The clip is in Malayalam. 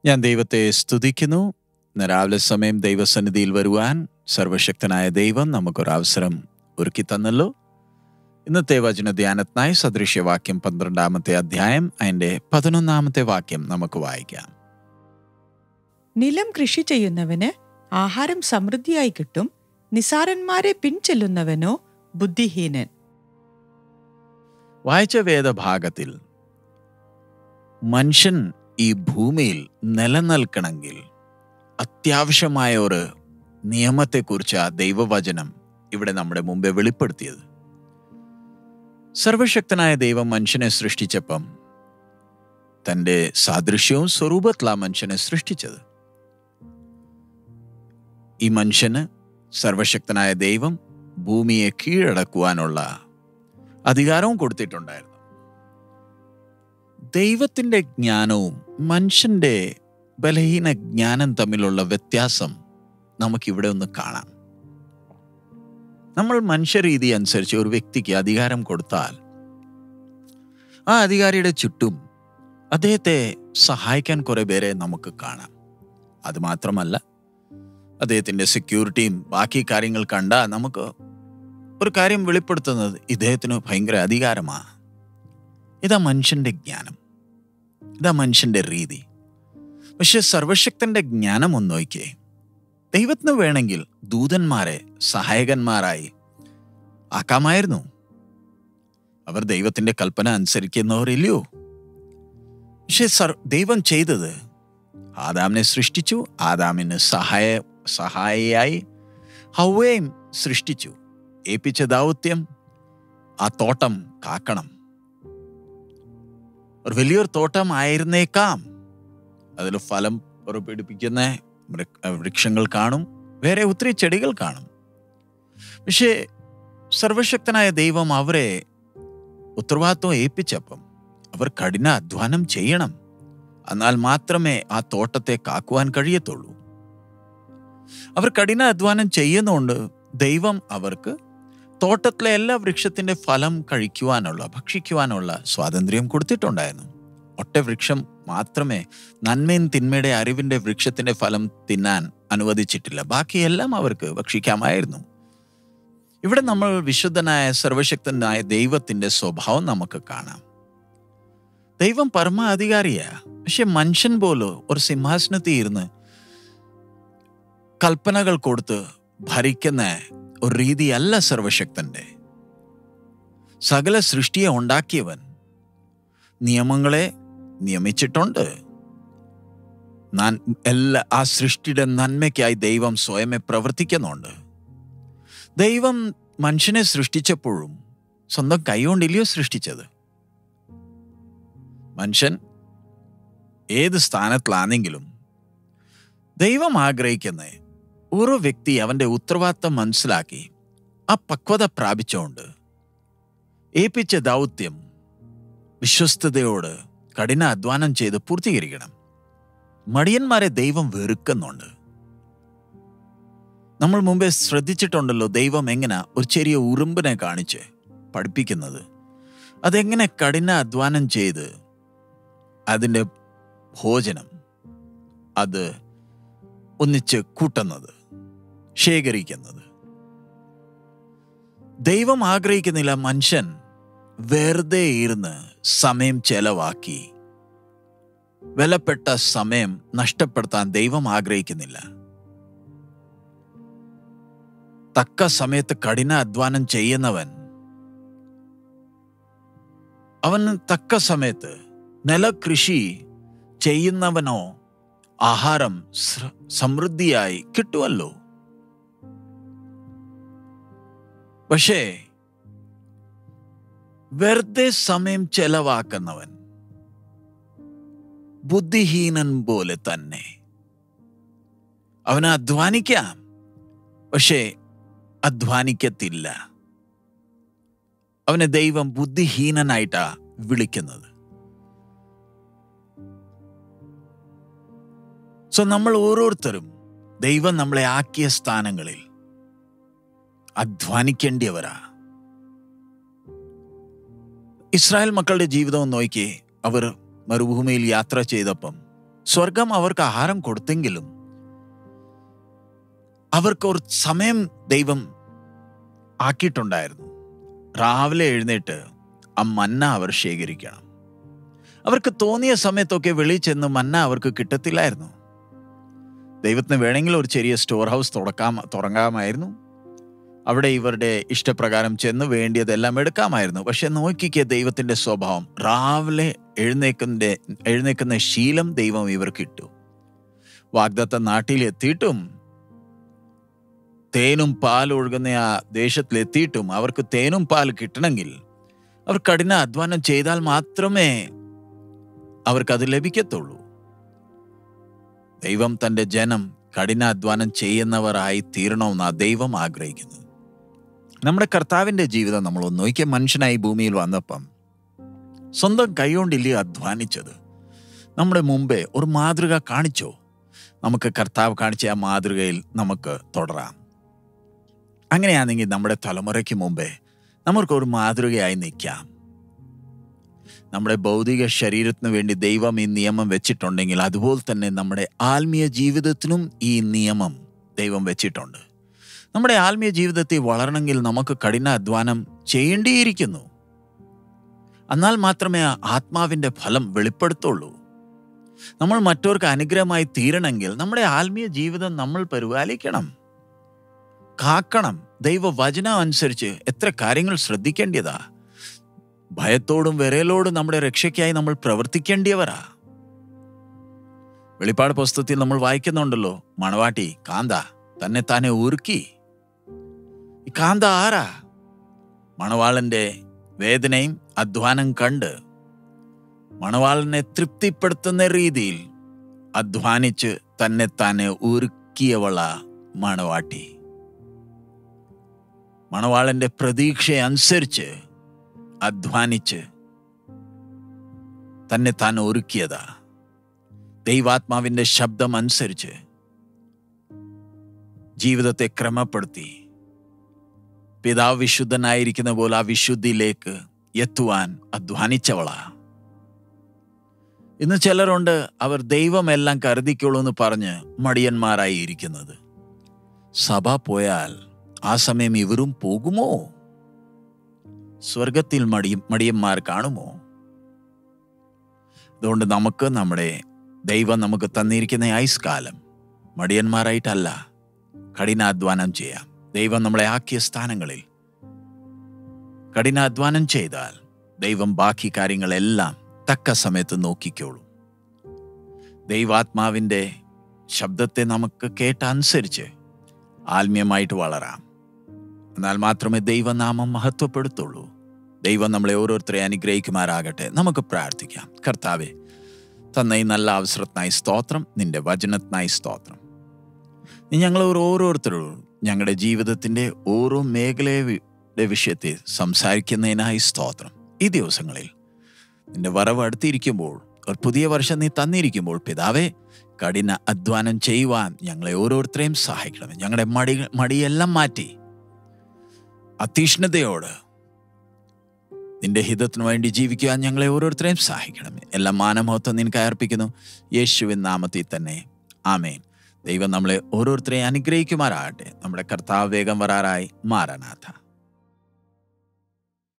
ഞാൻ ദൈവത്തെ സ്തുതിക്കുന്നു ഇന്ന് രാവിലെ സമയം ദൈവസന്നിധിയിൽ വരുവാൻ സർവശക്തനായ ദൈവം നമുക്കൊരവസരം ഒരുക്കി തന്നല്ലോ ഇന്നത്തെ വചന ധ്യാനത്തിനായി സദൃശ്യവാക്യം പന്ത്രണ്ടാമത്തെ അധ്യായം അതിൻ്റെ പതിനൊന്നാമത്തെ വാക്യം നമുക്ക് വായിക്കാം നിലം കൃഷി ചെയ്യുന്നവന് ആഹാരം സമൃദ്ധിയായി കിട്ടും നിസാരന്മാരെ പിൻചെല്ലുന്നവനോ ബുദ്ധിഹീനൻ വായിച്ച വേദഭാഗത്തിൽ മനുഷ്യൻ ഈ ഭൂമിയിൽ നിലനിൽക്കണമെങ്കിൽ അത്യാവശ്യമായ ഒരു നിയമത്തെക്കുറിച്ച് ആ ദൈവവചനം ഇവിടെ നമ്മുടെ മുമ്പേ വെളിപ്പെടുത്തിയത് സർവശക്തനായ ദൈവം മനുഷ്യനെ സൃഷ്ടിച്ചപ്പം തൻ്റെ സാദൃശ്യവും സ്വരൂപത്തിലാ മനുഷ്യനെ സൃഷ്ടിച്ചത് ഈ മനുഷ്യന് സർവശക്തനായ ദൈവം ഭൂമിയെ കീഴടക്കുവാനുള്ള അധികാരവും കൊടുത്തിട്ടുണ്ടായിരുന്നു ദൈവത്തിൻ്റെ ജ്ഞാനവും മനുഷ്യൻ്റെ ബലഹീന ജ്ഞാനം തമ്മിലുള്ള വ്യത്യാസം നമുക്കിവിടെ ഒന്ന് കാണാം നമ്മൾ മനുഷ്യരീതി അനുസരിച്ച് ഒരു വ്യക്തിക്ക് അധികാരം കൊടുത്താൽ ആ അധികാരിയുടെ ചുറ്റും അദ്ദേഹത്തെ സഹായിക്കാൻ കുറെ പേരെ നമുക്ക് കാണാം അതുമാത്രമല്ല അദ്ദേഹത്തിൻ്റെ സെക്യൂരിറ്റിയും ബാക്കി കാര്യങ്ങൾ കണ്ടാൽ നമുക്ക് ഒരു കാര്യം വെളിപ്പെടുത്തുന്നത് ഇദ്ദേഹത്തിന് ഭയങ്കര അധികാരമാണ് ഇതാ മനുഷ്യന്റെ ജ്ഞാനം ഇതാ മനുഷ്യന്റെ രീതി പക്ഷെ സർവശക്തന്റെ ജ്ഞാനം ഒന്ന് നോക്കിയേ ദൈവത്തിന് വേണമെങ്കിൽ ദൂതന്മാരെ സഹായകന്മാരായി ആക്കാമായിരുന്നു അവർ ദൈവത്തിന്റെ കൽപ്പന അനുസരിക്കുന്നവരില്ലയോ പക്ഷെ സർ ദൈവം ചെയ്തത് ആദാമിനെ സൃഷ്ടിച്ചു ആദാമിന് സഹായ സഹായിയായി ഹൗവയും സൃഷ്ടിച്ചു ഏൽപ്പിച്ച ദൗത്യം ആ തോട്ടം കാക്കണം ഒരു വലിയൊരു തോട്ടം ആയിരുന്നേക്കാം അതിൽ ഫലം പുറപ്പെടുപ്പിക്കുന്ന വൃക്ഷങ്ങൾ കാണും വേറെ ഒത്തിരി ചെടികൾ കാണും പക്ഷേ സർവശക്തനായ ദൈവം അവരെ ഉത്തരവാദിത്വം ഏൽപ്പിച്ചപ്പം അവർ കഠിന അധ്വാനം ചെയ്യണം എന്നാൽ മാത്രമേ ആ തോട്ടത്തെ കാക്കുവാൻ കഴിയത്തുള്ളൂ അവർ കഠിന അധ്വാനം ചെയ്യുന്നതുകൊണ്ട് ദൈവം അവർക്ക് തോട്ടത്തിലെ എല്ലാ വൃക്ഷത്തിന്റെ ഫലം കഴിക്കുവാനുള്ള ഭക്ഷിക്കുവാനുള്ള സ്വാതന്ത്ര്യം കൊടുത്തിട്ടുണ്ടായിരുന്നു ഒറ്റ വൃക്ഷം മാത്രമേ നന്മയും തിന്മയുടെ അറിവിന്റെ വൃക്ഷത്തിന്റെ ഫലം തിന്നാൻ അനുവദിച്ചിട്ടില്ല ബാക്കിയെല്ലാം അവർക്ക് ഭക്ഷിക്കാമായിരുന്നു ഇവിടെ നമ്മൾ വിശുദ്ധനായ സർവശക്തനായ ദൈവത്തിന്റെ സ്വഭാവം നമുക്ക് കാണാം ദൈവം പരമാധികാരിയാ പക്ഷെ മനുഷ്യൻ പോലും ഒരു സിംഹാസനത്തിൽ ഇരുന്ന് കൽപ്പനകൾ കൊടുത്ത് ഭരിക്കുന്ന ഒരു രീതിയല്ല സർവശക്തന്റെ സകല സൃഷ്ടിയെ ഉണ്ടാക്കിയവൻ നിയമങ്ങളെ നിയമിച്ചിട്ടുണ്ട് ഞാൻ എല്ലാ ആ സൃഷ്ടിയുടെ നന്മയ്ക്കായി ദൈവം സ്വയമേ പ്രവർത്തിക്കുന്നുണ്ട് ദൈവം മനുഷ്യനെ സൃഷ്ടിച്ചപ്പോഴും സ്വന്തം കൈകൊണ്ടില്ലയോ സൃഷ്ടിച്ചത് മനുഷ്യൻ ഏത് സ്ഥാനത്തിലാണെങ്കിലും ദൈവം ആഗ്രഹിക്കുന്ന ഓരോ വ്യക്തി അവന്റെ ഉത്തരവാദിത്തം മനസ്സിലാക്കി ആ പക്വത പ്രാപിച്ചുകൊണ്ട് ഏൽപ്പിച്ച ദൗത്യം വിശ്വസ്തയോട് കഠിന അധ്വാനം ചെയ്ത് പൂർത്തീകരിക്കണം മടിയന്മാരെ ദൈവം വെറുക്കുന്നുണ്ട് നമ്മൾ മുമ്പേ ശ്രദ്ധിച്ചിട്ടുണ്ടല്ലോ ദൈവം എങ്ങനെ ഒരു ചെറിയ ഉറുമ്പിനെ കാണിച്ച് പഠിപ്പിക്കുന്നത് അതെങ്ങനെ കഠിന അധ്വാനം ചെയ്ത് അതിൻ്റെ ഭോജനം അത് ഒന്നിച്ച് കൂട്ടുന്നത് ശേഖരിക്കുന്നത് ദൈവം ആഗ്രഹിക്കുന്നില്ല മനുഷ്യൻ വെറുതെ ഇരുന്ന് സമയം ചെലവാക്കി വിലപ്പെട്ട സമയം നഷ്ടപ്പെടുത്താൻ ദൈവം ആഗ്രഹിക്കുന്നില്ല തക്ക സമയത്ത് കഠിന അധ്വാനം ചെയ്യുന്നവൻ അവന് തക്ക സമയത്ത് നിലകൃഷി ചെയ്യുന്നവനോ ആഹാരം സമൃദ്ധിയായി കിട്ടുമല്ലോ പക്ഷേ വെറുതെ സമയം ചെലവാക്കുന്നവൻ ബുദ്ധിഹീനൻ പോലെ തന്നെ അവന് അധ്വാനിക്കാം പക്ഷേ അധ്വാനിക്കത്തില്ല അവനെ ദൈവം ബുദ്ധിഹീനനായിട്ടാ വിളിക്കുന്നത് സോ നമ്മൾ ഓരോരുത്തരും ദൈവം നമ്മളെ ആക്കിയ സ്ഥാനങ്ങളിൽ അധ്വാനിക്കേണ്ടിയവരാ ഇസ്രായേൽ മക്കളുടെ ജീവിതം നോക്കി അവർ മരുഭൂമിയിൽ യാത്ര ചെയ്തപ്പം സ്വർഗം അവർക്ക് ആഹാരം കൊടുത്തെങ്കിലും അവർക്ക് ഒരു സമയം ദൈവം ആക്കിയിട്ടുണ്ടായിരുന്നു രാവിലെ എഴുന്നേറ്റ് ആ മന്ന അവർ ശേഖരിക്കണം അവർക്ക് തോന്നിയ സമയത്തൊക്കെ വെളിയിൽ ചെന്ന് മന്ന അവർക്ക് കിട്ടത്തില്ലായിരുന്നു ദൈവത്തിന് വേണമെങ്കിൽ ഒരു ചെറിയ സ്റ്റോർ ഹൗസ് തുടക്കാം തുടങ്ങാമായിരുന്നു അവിടെ ഇവരുടെ ഇഷ്ടപ്രകാരം ചെന്ന് വേണ്ടിയതെല്ലാം എടുക്കാമായിരുന്നു പക്ഷെ നോക്കിക്കുക ദൈവത്തിന്റെ സ്വഭാവം രാവിലെ എഴുന്നേക്കുന്ന എഴുന്നേക്കുന്ന ശീലം ദൈവം ഇവർക്ക് ഇട്ടു വാഗ്ദത്ത നാട്ടിലെത്തിയിട്ടും തേനും പാൽ ഒഴുകുന്ന ആ ദേശത്തിലെത്തിയിട്ടും അവർക്ക് തേനും പാൽ കിട്ടണമെങ്കിൽ അവർ കഠിന അധ്വാനം ചെയ്താൽ മാത്രമേ അവർക്കത് ലഭിക്കത്തുള്ളൂ ദൈവം തന്റെ ജനം കഠിനാധ്വാനം ചെയ്യുന്നവരായി തീരണമെന്ന് ആ ദൈവം ആഗ്രഹിക്കുന്നു നമ്മുടെ കർത്താവിന്റെ ജീവിതം നമ്മൾ ഒന്നൊരിക്കൽ മനുഷ്യനായി ഭൂമിയിൽ വന്നപ്പം സ്വന്തം കൈകൊണ്ടില്ലേ അധ്വാനിച്ചത് നമ്മുടെ മുമ്പേ ഒരു മാതൃക കാണിച്ചോ നമുക്ക് കർത്താവ് കാണിച്ച ആ മാതൃകയിൽ നമുക്ക് തുടരാം അങ്ങനെയാണെങ്കിൽ നമ്മുടെ തലമുറയ്ക്ക് മുമ്പേ നമുക്ക് ഒരു മാതൃകയായി നിൽക്കാം നമ്മുടെ ഭൗതിക ശരീരത്തിന് വേണ്ടി ദൈവം ഈ നിയമം വെച്ചിട്ടുണ്ടെങ്കിൽ അതുപോലെ തന്നെ നമ്മുടെ ആത്മീയ ജീവിതത്തിനും ഈ നിയമം ദൈവം വെച്ചിട്ടുണ്ട് നമ്മുടെ ആത്മീയ ജീവിതത്തിൽ വളരണമെങ്കിൽ നമുക്ക് കഠിന അധ്വാനം ചെയ്യേണ്ടിയിരിക്കുന്നു എന്നാൽ മാത്രമേ ആ ആത്മാവിന്റെ ഫലം വെളിപ്പെടുത്തുള്ളൂ നമ്മൾ മറ്റവർക്ക് അനുഗ്രഹമായി തീരണമെങ്കിൽ നമ്മുടെ ആത്മീയ ജീവിതം നമ്മൾ പരിപാലിക്കണം കാക്കണം ദൈവവചനം അനുസരിച്ച് എത്ര കാര്യങ്ങൾ ശ്രദ്ധിക്കേണ്ടതാ ഭയത്തോടും വിരലോടും നമ്മുടെ രക്ഷയ്ക്കായി നമ്മൾ പ്രവർത്തിക്കേണ്ടിയവരാ വെളിപ്പാട് പുസ്തകത്തിൽ നമ്മൾ വായിക്കുന്നുണ്ടല്ലോ മണവാട്ടി കാന്ത തന്നെ താനെ ഉരുക്കി ഈ കാന്ത ആരാ മണവാളന്റെ വേദനയും അധ്വാനം കണ്ട് മണവാളനെ തൃപ്തിപ്പെടുത്തുന്ന രീതിയിൽ അധ്വാനിച്ച് തന്നെ താനെ ഉരുക്കിയവള മണവാട്ടി മണവാളന്റെ പ്രതീക്ഷ അനുസരിച്ച് അധ്വാനിച്ച് തന്നെ താൻ ഒരുക്കിയതാ ദൈവാത്മാവിന്റെ ശബ്ദം അനുസരിച്ച് ജീവിതത്തെ ക്രമപ്പെടുത്തി പിതാവ് വിശുദ്ധനായിരിക്കുന്ന പോലെ ആ വിശുദ്ധിയിലേക്ക് എത്തുവാൻ അധ്വാനിച്ചവളാ ഇന്ന് ചിലരുണ്ട് അവർ ദൈവമെല്ലാം കരുതിക്കുള്ളൂ എന്ന് പറഞ്ഞ് മടിയന്മാരായി ഇരിക്കുന്നത് സഭ പോയാൽ ആ സമയം ഇവരും പോകുമോ സ്വർഗത്തിൽ മടിയും മടിയന്മാർ കാണുമോ അതുകൊണ്ട് നമുക്ക് നമ്മുടെ ദൈവം നമുക്ക് തന്നിരിക്കുന്ന ആയുഷ്കാലം മടിയന്മാരായിട്ടല്ല കഠിനാധ്വാനം ചെയ്യാം ദൈവം നമ്മളെ ആക്കിയ സ്ഥാനങ്ങളിൽ കഠിനാധ്വാനം ചെയ്താൽ ദൈവം ബാക്കി കാര്യങ്ങളെല്ലാം തക്ക സമയത്ത് നോക്കിക്കോളൂ ദൈവാത്മാവിൻ്റെ ശബ്ദത്തെ നമുക്ക് കേട്ടനുസരിച്ച് ആത്മീയമായിട്ട് വളരാം എന്നാൽ മാത്രമേ ദൈവനാമം മഹത്വപ്പെടുത്തുള്ളൂ ദൈവം നമ്മളെ ഓരോരുത്തരെ അനുഗ്രഹിക്കുമാറാകട്ടെ നമുക്ക് പ്രാർത്ഥിക്കാം കർത്താവെ തന്ന ഈ നല്ല അവസരത്തിനായി സ്തോത്രം നിന്റെ വചനത്തിനായി സ്തോത്രം നീ ഞങ്ങൾ ഓരോരുത്തരോടും ഞങ്ങളുടെ ജീവിതത്തിൻ്റെ ഓരോ മേഖലയുടെ വിഷയത്തെ സംസാരിക്കുന്നതിനായി സ്തോത്രം ഈ ദിവസങ്ങളിൽ നിന്റെ വരവ് അടുത്തിരിക്കുമ്പോൾ ഒരു പുതിയ വർഷം നീ തന്നിരിക്കുമ്പോൾ പിതാവേ കഠിന അധ്വാനം ചെയ്യുവാൻ ഞങ്ങളെ ഓരോരുത്തരെയും സഹായിക്കണമേ ഞങ്ങളുടെ മടി മടിയെല്ലാം മാറ്റി അതീഷ്ണതയോട് നിന്റെ ഹിതത്തിനു വേണ്ടി ജീവിക്കുവാൻ ഞങ്ങളെ ഓരോരുത്തരെയും സഹായിക്കണമേ എല്ലാ മാനമഹത്വം നിനക്ക് അർപ്പിക്കുന്നു യേശുവിൻ നാമത്തിൽ തന്നെ ആമേൻ ദൈവം നമ്മളെ ഓരോരുത്തരെയും അനുഗ്രഹിക്കുമാറാകട്ടെ നമ്മുടെ കർത്താവ് വേഗം വരാറായി മാറാനാഥ